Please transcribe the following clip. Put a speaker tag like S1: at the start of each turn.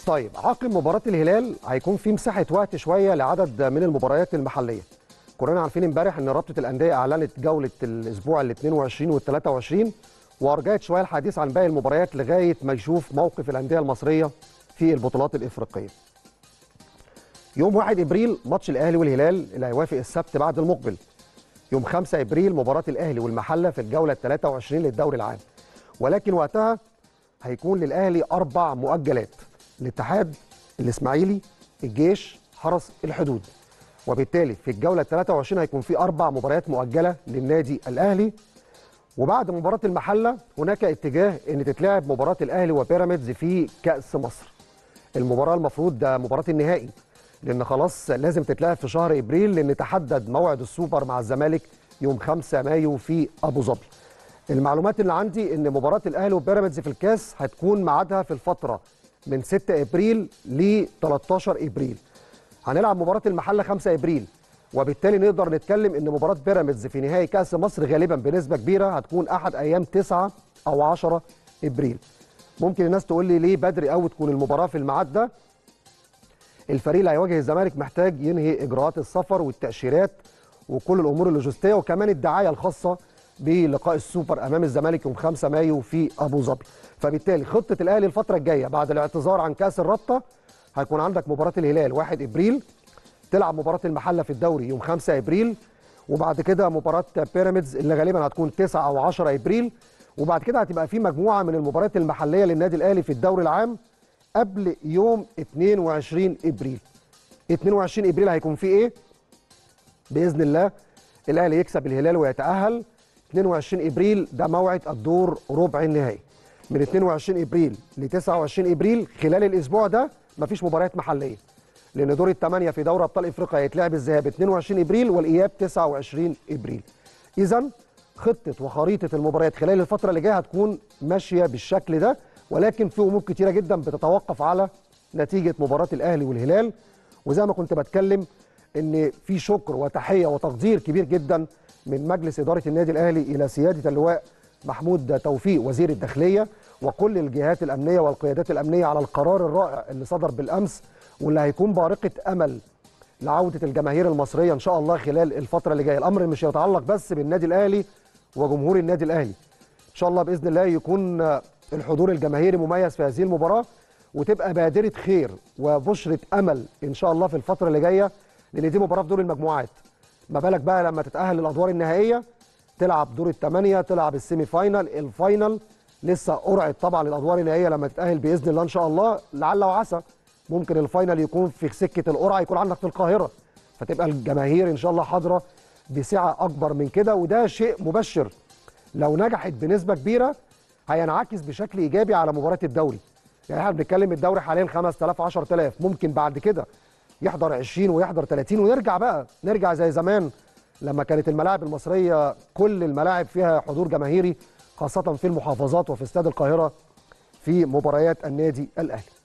S1: طيب عقب مباراة الهلال هيكون في مساحة وقت شوية لعدد من المباريات المحلية. كلنا عارفين امبارح ان رابطة الأندية أعلنت جولة الأسبوع ال 22 وال 23 وأرجعت شوية الحديث عن باقي المباريات لغاية ما يشوف موقف الأندية المصرية في البطولات الإفريقية. يوم 1 ابريل ماتش الاهلي والهلال اللي هيوافق السبت بعد المقبل. يوم 5 ابريل مباراه الاهلي والمحله في الجوله 23 للدوري العام. ولكن وقتها هيكون للاهلي اربع مؤجلات الاتحاد الاسماعيلي الجيش حرس الحدود. وبالتالي في الجوله 23 هيكون في اربع مباريات مؤجله للنادي الاهلي وبعد مباراه المحله هناك اتجاه ان تتلعب مباراه الاهلي وبيراميدز في كاس مصر. المباراه المفروض ده مباراه النهائي لان خلاص لازم تتلعب في شهر ابريل لان تحدد موعد السوبر مع الزمالك يوم 5 مايو في ابو ظبي. المعلومات اللي عندي ان مباراه الاهلي وبيراميدز في الكاس هتكون ميعادها في الفتره من 6 ابريل ل 13 ابريل. هنلعب مباراه المحله 5 ابريل وبالتالي نقدر نتكلم ان مباراه بيراميدز في نهائي كاس مصر غالبا بنسبه كبيره هتكون احد ايام 9 او 10 ابريل. ممكن الناس تقول لي ليه بدري قوي تكون المباراه في الميعاد ده؟ الفريق اللي هيواجه الزمالك محتاج ينهي اجراءات السفر والتاشيرات وكل الامور اللوجستيه وكمان الدعايه الخاصه بلقاء السوبر امام الزمالك يوم 5 مايو في ابو ظبي فبالتالي خطه الاهلي الفتره الجايه بعد الاعتذار عن كاس الرابطه هيكون عندك مباراه الهلال 1 ابريل تلعب مباراه المحله في الدوري يوم 5 ابريل وبعد كده مباراه بيراميدز اللي غالبا هتكون 9 او 10 ابريل وبعد كده هتبقى في مجموعه من المباريات المحليه للنادي الاهلي في الدوري العام قبل يوم 22 ابريل 22 ابريل هيكون في ايه باذن الله الاهلي يكسب الهلال ويتاهل 22 ابريل ده موعد الدور ربع النهائي من 22 ابريل ل 29 ابريل خلال الاسبوع ده مفيش مباريات محليه لان دور الثمانيه في دوري ابطال افريقيا هيتلعب الذهاب 22 ابريل والاياب 29 ابريل اذا خطه وخريطه المباريات خلال الفتره اللي جايه هتكون ماشيه بالشكل ده ولكن في امور كتيره جدا بتتوقف على نتيجه مباراه الاهلي والهلال وزي ما كنت بتكلم ان في شكر وتحيه وتقدير كبير جدا من مجلس اداره النادي الاهلي الى سياده اللواء محمود توفيق وزير الداخليه وكل الجهات الامنيه والقيادات الامنيه على القرار الرائع اللي صدر بالامس واللي هيكون بارقه امل لعوده الجماهير المصريه ان شاء الله خلال الفتره اللي جايه الامر مش يتعلق بس بالنادي الاهلي وجمهور النادي الاهلي ان شاء الله باذن الله يكون الحضور الجماهيري مميز في هذه المباراه وتبقى بادره خير وبشره امل ان شاء الله في الفتره اللي جايه لان دي مباراه في دور المجموعات ما بالك بقى لما تتاهل للادوار النهائيه تلعب دور الثمانيه تلعب السيمي فاينال الفاينل لسه قرعت طبعا الادوار النهائيه لما تتاهل باذن الله ان شاء الله لعل وعسى ممكن الفاينل يكون في سكه القرعه يكون عندك في القاهره فتبقى الجماهير ان شاء الله حاضره بسعه اكبر من كده وده شيء مبشر لو نجحت بنسبه كبيره هينعكس بشكل ايجابي على مباراه الدوري يعني احنا بنتكلم الدوري حاليا 5000 10000 ممكن بعد كده يحضر 20 ويحضر 30 ونرجع بقى نرجع زي زمان لما كانت الملاعب المصريه كل الملاعب فيها حضور جماهيري خاصه في المحافظات وفي استاد القاهره في مباريات النادي الاهلي